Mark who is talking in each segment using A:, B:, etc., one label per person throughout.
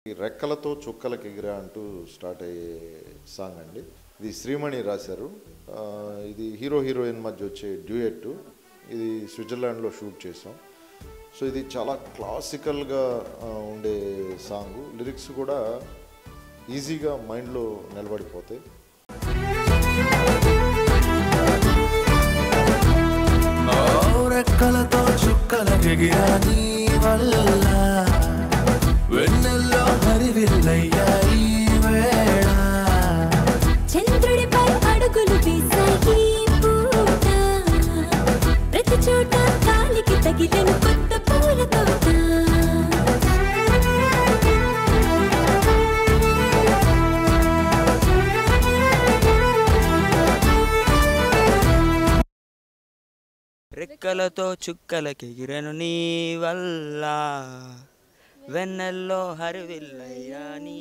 A: ఈ రెక్కలతో చుక్కలకి ఎగిరా అంటూ స్టార్ట్ అయ్యే సాంగ్ అండి ఇది శ్రీమణి రాశారు ఆ, ఇది హీరో హీరోయిన్ మధ్య వచ్చే డ్యూయెట్ ఇది స్విట్జర్లాండ్లో షూట్ చేసాం సో ఇది చాలా క్లాసికల్గా ఆ, ఉండే సాంగ్ లిరిక్స్ కూడా ఈజీగా మైండ్లో నిలబడిపోతాయి
B: రెక్కలతో చుక్కల దిగిరాని వల్ల వెన్నెల్లో హరివిల్లయ్యాయి వేళ
C: చంద్రుడిపై అడుగులు వేసాయి పూట ప్రతి చోట కాలికి తగిలిన కొత్త పూల తోట
D: రెక్కలతో చుక్కలకెగిరెను నీ వల్ల వెన్నెల్లో హరివిల్లయ్యా నీ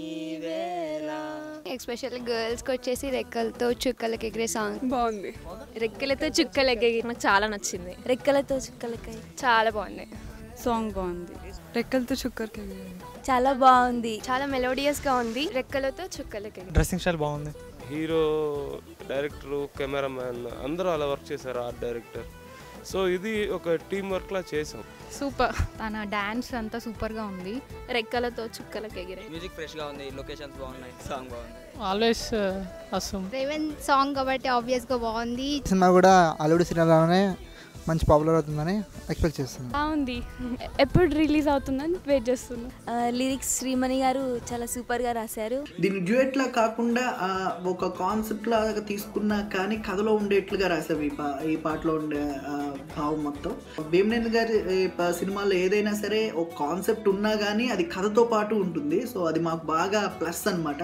D: వేళ
E: ఎస్పెషల్లీ గర్ల్స్కి వచ్చేసి రెక్కలతో చుక్కలకి ఎగిరే సాంగ్
F: బాగుంది
E: రెక్కలతో చుక్కలకి
F: నాకు చాలా నచ్చింది
E: రెక్కలతో చుక్కలకి చాలా బాగుంది
F: సాంగ్ బాగుంది రెక్కలతో చుక్కరికి
E: చాలా బాగుంది చాలా మెలోడియస్గా ఉంది రెక్కలతో చుక్కలకి
G: డ్రెస్సింగ్ స్టైల్ బాగుంది
H: హీరో డైరెక్టర్ కెమెరామ్యాన్ అందరూ అలా వర్క్ చేశారు ఆర్ట్ డైరెక్టర్ సో ఇది ఒక టీం వర్క్లా చేసాం
F: సూపర్ తన డాన్స్ అంతా సూపర్గా ఉంది
E: రెక్కలతో చుక్కలకి ఎగిరే
D: మ్యూజిక్ ఫ్రెష్గా ఉంది లొకేషన్స్ బాగున్నాయి సాంగ్ బాగుంది
G: ఆల్వేస్ వస్తాం
E: రేవెన్ సాంగ్ కాబట్టి ఆబ్వియస్గా బాగుంది
I: సినిమా కూడా అల్లుడు సినిమాలోనే మంచి పాపులర్ అవుతుందని ఎక్స్పెక్ట్ చేస్తున్నాను
F: బాగుంది ఎప్పుడు రిలీజ్ అవుతుందని వెయిట్ చేస్తున్నా
E: లిరిక్స్ శ్రీమణి గారు చాలా సూపర్గా రాశారు
J: దీన్ని డ్యూయెట్ లా కాకుండా ఆ, ఒక కాన్సెప్ట్ లాగా తీసుకున్నా కానీ కథలో ఉండేట్లుగా రాసాం ఈ పా ఈ పాటలో ఉండే ఆ, భావం మొత్తం భీమనేని గారి ఈ ప- సినిమాలో ఏదైనా సరే ఒక కాన్సెప్ట్ ఉన్నా కానీ అది కథతో పాటు ఉంటుంది సో అది మాకు బాగా ప్లస్ అనమాట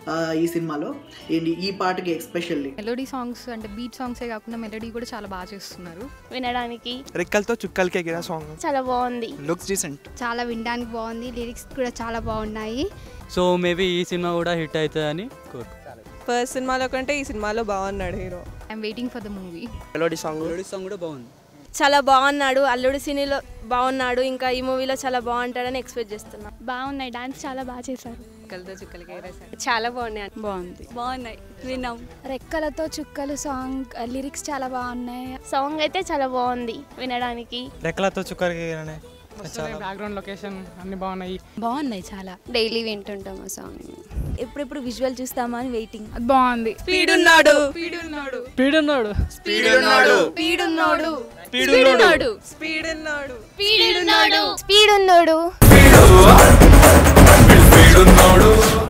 J: ఈ సినిమాలో ఏంటి ఈ పాటకి ఎస్పెషల్లీ
F: మెలోడీ సాంగ్స్ అంటే బీట్ సాంగ్సే కాకుండా మెలోడీ కూడా చాలా బాగా చేస్తున్నారు
E: వినడానికి
G: రెక్కలతో చుక్కలకి ఎగిరా సాంగ్
E: చాలా బాగుంది
G: లుక్స్ డీసెంట్
E: చాలా వినడానికి బాగుంది లిరిక్స్ కూడా చాలా బాగున్నాయి
D: సో మేబీ ఈ సినిమా కూడా హిట్ అవుతుందని కోరుకు
F: ఫస్ట్ సినిమాలో కంటే ఈ సినిమాలో బాగున్నాడు hero I'm waiting for the movie
G: melody song
D: song కూడా బాగుంది
E: చాలా బాగున్నాడు అల్లుడు సినీలో బాగున్నాడు ఇంకా ఈ మూవీలో చాలా బాగుంటాడని ఎక్స్పెక్ట్ చేస్తున్నా
F: బాగున్నాయి డాన్స్ చాలా బాగా చేశారు
E: రెక్కలతో చుక్కలకి ఎగరేశారు చాలా బాగున్నాయి
F: బాగుంది
E: బాగున్నాయి విన్నాం
F: రెక్కలతో చుక్కలు సాంగ్ లిరిక్స్ చాలా బాగున్నాయి
E: సాంగ్ అయితే చాలా బాగుంది వినడానికి
G: రెక్కలతో చుక్కలకి ఎగిరానే బ్యాక్గ్రౌండ్ లొకేషన్ అన్ని బాగున్నాయి
F: బాగున్నాయి చాలా
E: డైలీ వింటుంటాం ఆ సాంగ్ ఎప్పుడెప్పుడు విజువల్ చూస్తామని వెయిటింగ్
F: అది బాగుంది
E: స్పీడ్ ఉన్నాడు
G: స్పీడ్ ఉన్నాడు
E: స్పీడ్ ఉన్నాడు స్పీడ్ ఉన్నాడు స్పీడ్ ఉన్నాడు స్పీడ్ ఉన్నాడు స్పీడ్ ఉన్నాడు